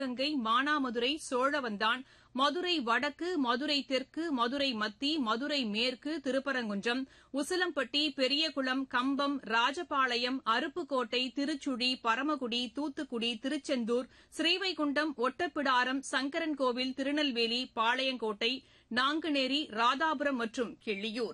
சிவகங்கை மானாமதுரை சோழவந்தான் மதுரை வடக்கு மதுரை தெற்கு மதுரை மத்தி மதுரை மேற்கு திருப்பரங்குன்றம் உசிலம்பட்டி பெரியகுளம் கம்பம் ராஜபாளையம் அருப்புக்கோட்டை திருச்சுழி பரமக்குடி தூத்துக்குடி திருச்செந்தூர் ஸ்ரீவைகுண்டம் ஒட்டப்பிடாரம் சங்கரன்கோவில் திருநெல்வேலி பாளையங்கோட்டை நாங்குநேரி ராதாபுரம் மற்றும் கிள்ளியூர்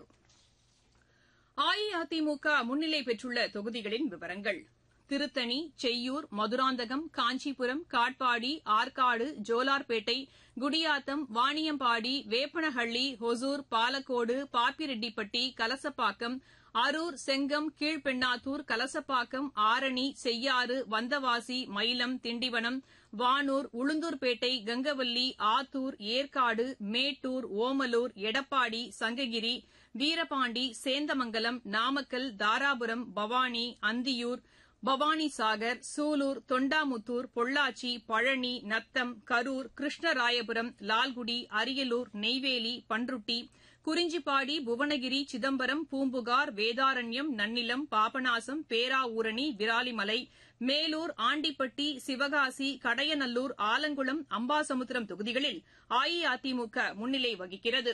அஇஅதிமுக முன்னிலை பெற்றுள்ள தொகுதிகளின் விவரங்கள் திருத்தணி செய்யூர் மதுராந்தகம் காஞ்சிபுரம் காட்பாடி ஆற்காடு ஜோலார்பேட்டை குடியாத்தம் வாணியம்பாடி வேப்பனஹள்ளி ஒசூர் பாலக்கோடு பாப்பிரெட்டிப்பட்டி கலசப்பாக்கம் அரூர் செங்கம் கீழ்பெண்ணாத்தூர் கலசப்பாக்கம் ஆரணி செய்யாறு வந்தவாசி மயிலம் திண்டிவனம் வானூர் உளுந்தூர்பேட்டை கங்கவல்லி ஆத்தூர் ஏற்காடு மேட்டூர் ஓமலூர் எடப்பாடி சங்ககிரி வீரபாண்டி சேந்தமங்கலம் நாமக்கல் தாராபுரம் பவானி அந்தியூர் பவானிசாகர் சூலூர் தொண்டாமுத்தூர் பொள்ளாச்சி பழனி நத்தம் கரூர் கிருஷ்ணராயபுரம் லால்குடி அரியலூர் நெய்வேலி பன்ருட்டி குறிஞ்சிப்பாடி புவனகிரி சிதம்பரம் பூம்புகார் வேதாரண்யம் நன்னிலம் பாபநாசம் பேராவூரணி விராலிமலை மேலூர் ஆண்டிப்பட்டி சிவகாசி கடையநல்லூர் ஆலங்குளம் அம்பாசமுத்திரம் தொகுதிகளில் அஇஅதிமுக முன்னிலை வகிக்கிறது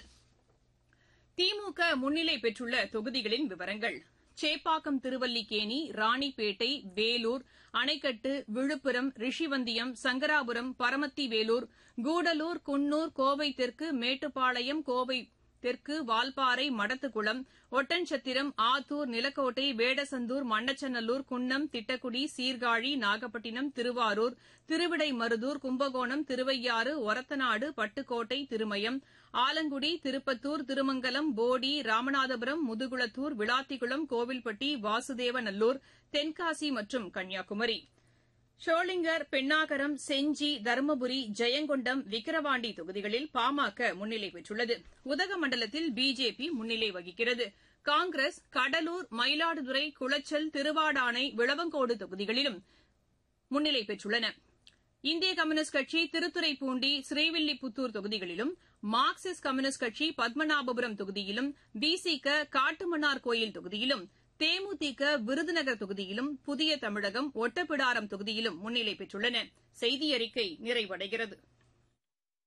திமுக முன்னிலை பெற்றுள்ள தொகுதிகளின் விவரங்கள் சேப்பாக்கம் திருவல்லிக்கேணி ராணிப்பேட்டை வேலூர் அணைக்கட்டு விழுப்புரம் ரிஷிவந்தியம் சங்கராபுரம் பரமத்தி வேலூர் கூடலூர் குன்னூர் கோவை தெற்கு மேட்டுப்பாளையம் கோவை தெற்கு வால்பாறை மடத்துக்குளம் ஒட்டன்சத்திரம் ஆத்தூர் நிலக்கோட்டை வேடசந்தூர் மண்ணச்சநல்லூர் குன்னம் திட்டக்குடி சீர்காழி நாகப்பட்டினம் திருவாரூர் திருவிடைமருதூர் கும்பகோணம் திருவையாறு ஒரத்தநாடு பட்டுக்கோட்டை திருமயம் ஆலங்குடி திருப்பத்தூர் திருமங்கலம் போடி ராமநாதபுரம் முதுகுளத்தூர் விளாத்திக்குளம் கோவில்பட்டி வாசுதேவநல்லூர் தென்காசி மற்றும் கன்னியாகுமரி ஷோளிங்கர் பெண்ணாகரம் செஞ்சி தருமபுரி ஜெயங்கொண்டம் விக்கிரவாண்டி தொகுதிகளில் பாமக முன்னிலை பெற்றுள்ளது உதகமண்டலத்தில் பிஜேபி முன்னிலை வகிக்கிறது காங்கிரஸ் கடலூர் மயிலாடுதுறை குளச்சல் திருவாடானை விளவங்கோடு தொகுதிகளிலும் முன்னிலை பெற்றுள்ளன இந்திய கம்யூனிஸ்ட் கட்சி திருத்துறைப்பூண்டி ஸ்ரீவில்லிபுத்தூர் தொகுதிகளிலும் மார்க்சிஸ்ட் கம்யூனிஸ்ட் கட்சி பத்மநாபபுரம் தொகுதியிலும் விசிக காட்டுமன்னார் கோயில் தொகுதியிலும் தேமுதிக விருதுநகர் தொகுதியிலும் புதிய தமிழகம் ஒட்டப்பிடாரம் தொகுதியிலும் முன்னிலை பெற்றுள்ளன செய்தி அறிக்கை நிறைவடைகிறது